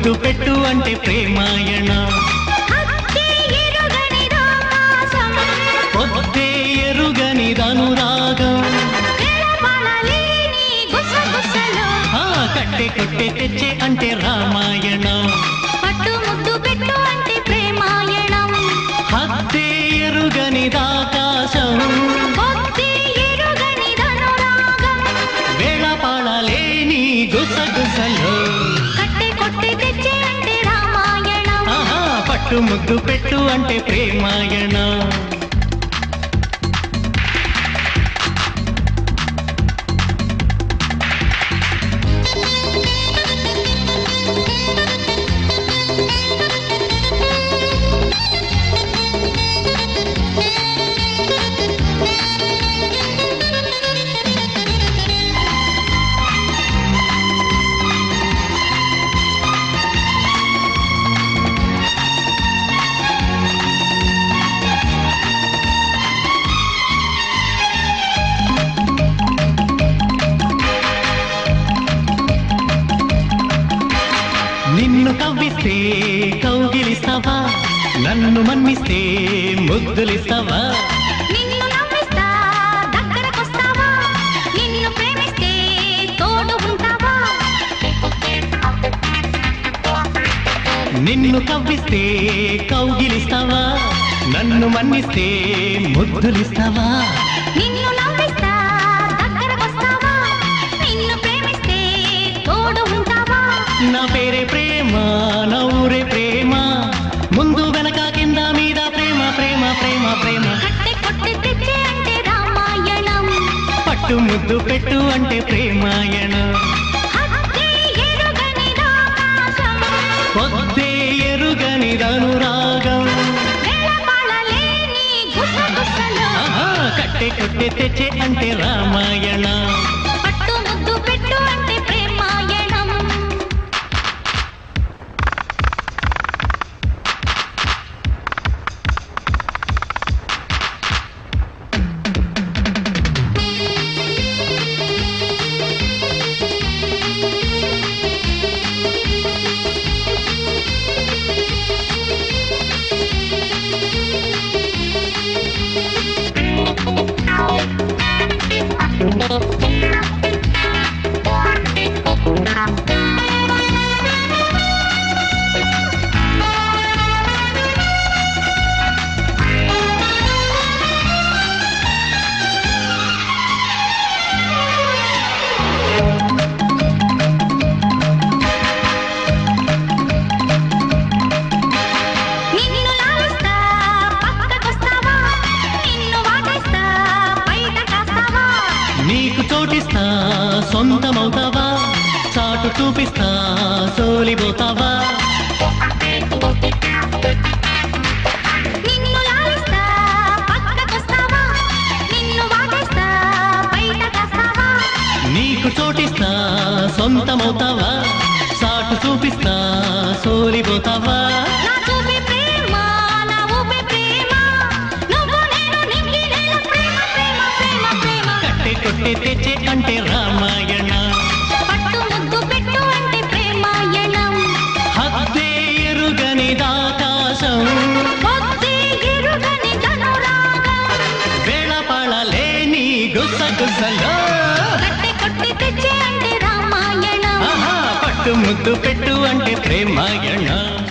ముద్దు పెట్టు అంటే ప్రేమాయణ హత్తే ఎరుగనిదాకాశం పొద్దే ఎరుగని అనురాగం గెలవలేని గుసగుసలు ఆ కట్టె కొట్టె తెచ్చే అంటే రామాయణ పట్టు ముద్దు పెట్టు అంటే ప్రేమాయణం హత్తే ఎరుగని ఆకాశం భక్తి ఎరుగనిదనురాగం వేళ పాడలేని గుసగుసలు కట్టె కొట్టె తెచ్చే అంటే రామాయణం ఆహా పట్టు ముద్దు పెట్టు అంటే ప్రేమాయణ నిన్ను కవ్విస్తే కౌగిలిస్తావా నన్ను మన్నిస్తే ముద్దులిస్తావా నిన్ను నమ్మిస్తా దగ్గరకొస్తావా నిన్ను ప్రేమిస్తే తోడు ఉంటావా నిన్ను కవ్విస్తే కౌగిలిస్తావా నన్ను మన్నిస్తే ముద్దులిస్తావా నిన్ను నమ్మిస్తా దగ్గరకొస్తావా నిన్ను ప్రేమిస్తే తోడు ఉంటావా నా పేరే ప్రేమ నా ఊరే ప్రేమ ముందు వెనక కింద మీద ప్రేమ ప్రేమ ప్రేమ ప్రేమ కట్టె కొట్టె తెచ్చే అంటే రామాయణం పట్టు ముద్దు పెట్టు అంటే ప్రేమాయణ హత్తే ఎరుగనిదాకాశం పొద్దే ఎరుగని అనురాగం వెలపడలేని గుసగుసలు ఆహా, కట్టె కొట్టె తెచ్చే అంటే రామాయణ పట్టు ముద్దు పెట్టు అంటే ప్రేమాయణం నిన్ను లాలిస్తా పక్కకొస్తావా నిన్ను వాటేస్తా బయట కాస్తావా నీకు చోటిస్తా సొంతమవుతావా చాటు చూపిస్తా సోలిపోతావా నిన్ను లాలిస్తా పక్కకొస్తావా నిన్ను వాటేస్తా బయట కాస్తావా నీకు చోటిస్తా సొంతమవుతావా చాటు చూపిస్తా సోలిపోతావా నా చూపే ప్రేమ నా ఊపే ప్రేమ నువ్వు నేను నింగినేల ప్రేమ ప్రేమ ప్రేమ ప్రేమ కట్టె కొట్టె తెచ్చే అంటే రామాయణ పట్టు ముద్దు పెట్టు అంటే ప్రేమాయణం హద్దే ఎరుగని ఆకాశం పొద్దే ఎరుగని ధనురాగం వేళ పడలేని గుసగుసలో కట్టె కొట్టి తెచ్చే అంటే రామాయణం ఆహా పట్టు ముద్దు పెట్టు అంటే ప్రేమాయణ